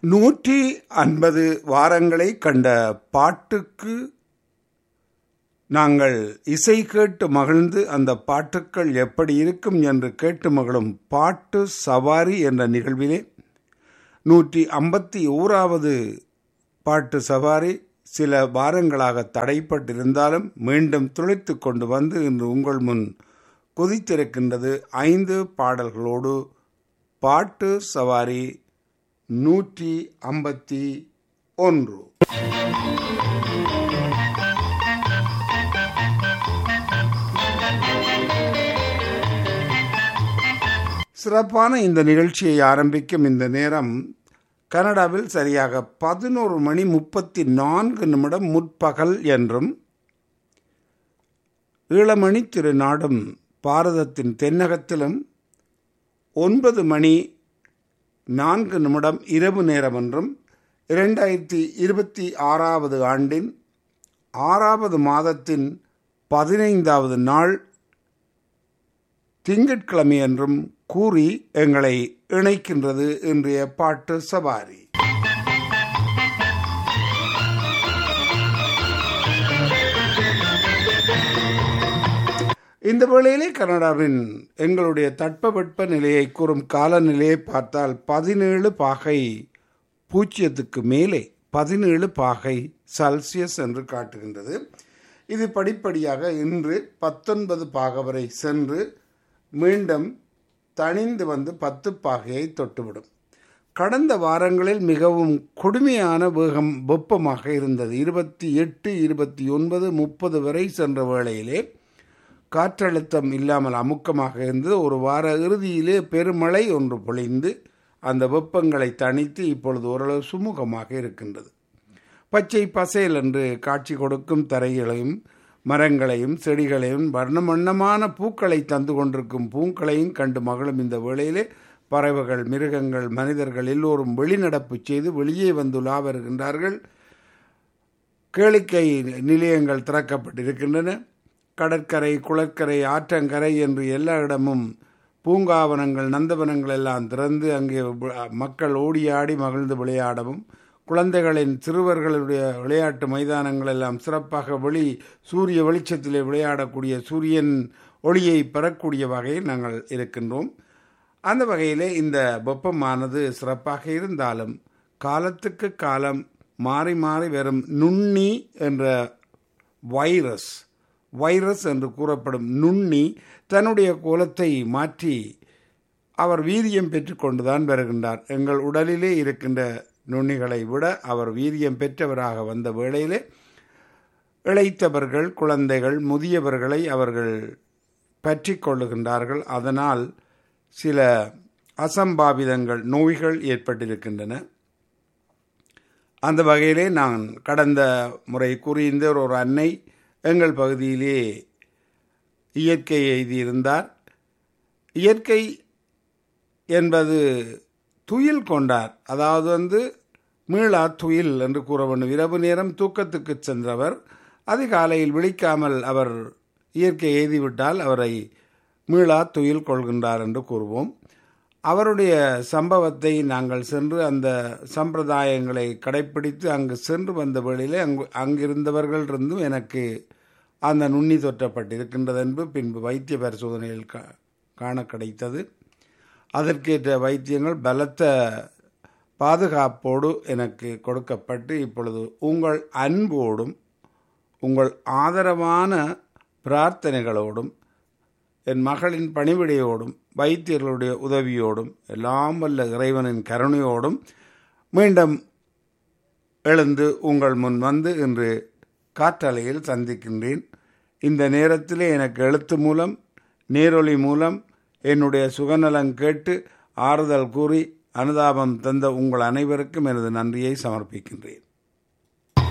நூற்றி ஐம்பது வாரங்களை கண்ட பாட்டுக்கு நாங்கள் இசை கேட்டு மகிழ்ந்து அந்த பாட்டுக்கள் எப்படி இருக்கும் என்று கேட்டு மகிழும் பாட்டு சவாரி என்ற நிகழ்விலே நூற்றி ஐம்பத்தி ஓராவது பாட்டு சவாரி சில வாரங்களாக தடைப்பட்டிருந்தாலும் மீண்டும் துளைத்து கொண்டு வந்து இன்று உங்கள் முன் குதித்திருக்கின்றது ஐந்து பாடல்களோடு பாட்டு சவாரி நூற்றி ஐம்பத்தி ஒன்று சிறப்பான இந்த நிகழ்ச்சியை ஆரம்பிக்கும் இந்த நேரம் கனடாவில் சரியாக பதினோரு மணி முப்பத்தி நான்கு நிமிடம் முற்பகல் என்றும் ஈழமணி திருநாடும் பாரதத்தின் தென்னகத்திலும் ஒன்பது மணி நான்கு நிமிடம் இரவு நேரம் என்றும் இரண்டாயிரத்தி இருபத்தி ஆறாவது ஆண்டின் ஆறாவது மாதத்தின் பதினைந்தாவது நாள் திங்கட்கிழமை என்றும் கூறி எங்களை இணைக்கின்றது இன்றைய பாட்டு சவாரி இந்த வேளையிலே கனடாவின் எங்களுடைய தட்பவெட்ப நிலையை கூறும் காலநிலையை பார்த்தால் பதினேழு பாகை பூஜ்ஜியத்துக்கு மேலே பதினேழு பாகை செல்சியஸ் என்று காட்டுகின்றது இது படிப்படியாக இன்று பத்தொன்பது பாக வரை சென்று மீண்டும் தணிந்து வந்து பத்து பாகையை தொட்டுவிடும் கடந்த வாரங்களில் மிகவும் கொடுமையான வேகம் வெப்பமாக இருந்தது இருபத்தி எட்டு இருபத்தி ஒன்பது முப்பது வரை சென்ற வேளையிலே காற்றழுத்தம் இல்லாமல் அமுக்கமாக இருந்தது ஒரு வார இறுதியிலே பெருமழை ஒன்று பொழிந்து அந்த வெப்பங்களை தணித்து இப்பொழுது ஓரளவு சுமூகமாக இருக்கின்றது பச்சை பசேல் என்று காட்சி கொடுக்கும் தரைகளையும் மரங்களையும் செடிகளையும் வர்ண வண்ணமான பூக்களை தந்து கொண்டிருக்கும் பூக்களையும் கண்டு மகளும் இந்த வேளையிலே பறவைகள் மிருகங்கள் மனிதர்கள் எல்லோரும் வெளிநடப்பு செய்து வெளியே வந்து உலா வருகின்றார்கள் கேளிக்கை நிலையங்கள் திறக்கப்பட்டிருக்கின்றன கடற்கரை குளக்கரை ஆற்றங்கரை என்று எல்லா இடமும் பூங்காவனங்கள் நந்தவனங்கள் எல்லாம் திறந்து அங்கே மக்கள் ஓடி ஆடி மகிழ்ந்து விளையாடவும் குழந்தைகளின் சிறுவர்களுடைய விளையாட்டு மைதானங்கள் எல்லாம் சிறப்பாக வெளி சூரிய வெளிச்சத்திலே விளையாடக்கூடிய சூரியன் ஒளியை பெறக்கூடிய வகையில் நாங்கள் இருக்கின்றோம் அந்த வகையிலே இந்த வெப்பமானது சிறப்பாக இருந்தாலும் காலத்துக்கு காலம் மாறி மாறி வரும் நுண்ணி என்ற வைரஸ் வைரஸ் என்று கூறப்படும் நுண்ணி தன்னுடைய கோலத்தை மாற்றி அவர் வீரியம் பெற்றுக்கொண்டுதான் வருகின்றார் எங்கள் உடலிலே இருக்கின்ற நுண்ணிகளை விட அவர் வீரியம் பெற்றவராக வந்த வேளையிலே இழைத்தவர்கள் குழந்தைகள் முதியவர்களை அவர்கள் பற்றி கொள்ளுகின்றார்கள் அதனால் சில அசம்பாவிதங்கள் நோய்கள் ஏற்பட்டிருக்கின்றன அந்த வகையிலே நான் கடந்த முறை கூறியிருந்த ஒரு அன்னை எங்கள் பகுதியிலே இயற்கை எழுதியிருந்தார் இயற்கை என்பது துயில் கொண்டார் அதாவது வந்து மீளா துயில் என்று கூற வேண்டும் இரவு நேரம் தூக்கத்துக்கு சென்றவர் அதிகாலையில் விழிக்காமல் அவர் இயற்கை எழுதிவிட்டால் அவரை மீளா துயில் கொள்கின்றார் என்று கூறுவோம் அவருடைய சம்பவத்தை நாங்கள் சென்று அந்த சம்பிரதாயங்களை கடைப்பிடித்து அங்கு சென்று வந்த வேளையிலே அங்கு அங்கிருந்தவர்கள் இருந்தும் எனக்கு அந்த நுண்ணி தொற்றப்பட்டிருக்கின்றது என்று பின்பு வைத்திய பரிசோதனையில் காண கிடைத்தது அதற்கேற்ற வைத்தியங்கள் பலத்த பாதுகாப்போடு எனக்கு கொடுக்கப்பட்டு இப்பொழுது உங்கள் அன்போடும் உங்கள் ஆதரவான பிரார்த்தனைகளோடும் என் மகளின் பணிவிடையோடும் வைத்தியர்களுடைய உதவியோடும் எல்லாம் வல்ல இறைவனின் கருணையோடும் மீண்டும் எழுந்து உங்கள் முன் வந்து இன்று காற்றலையில் சந்திக்கின்றேன் இந்த நேரத்திலே எனக்கு எழுத்து மூலம் நேரொலி மூலம் என்னுடைய சுகநலம் கேட்டு ஆறுதல் கூறி அனுதாபம் தந்த உங்கள் அனைவருக்கும் எனது நன்றியை சமர்ப்பிக்கின்றேன்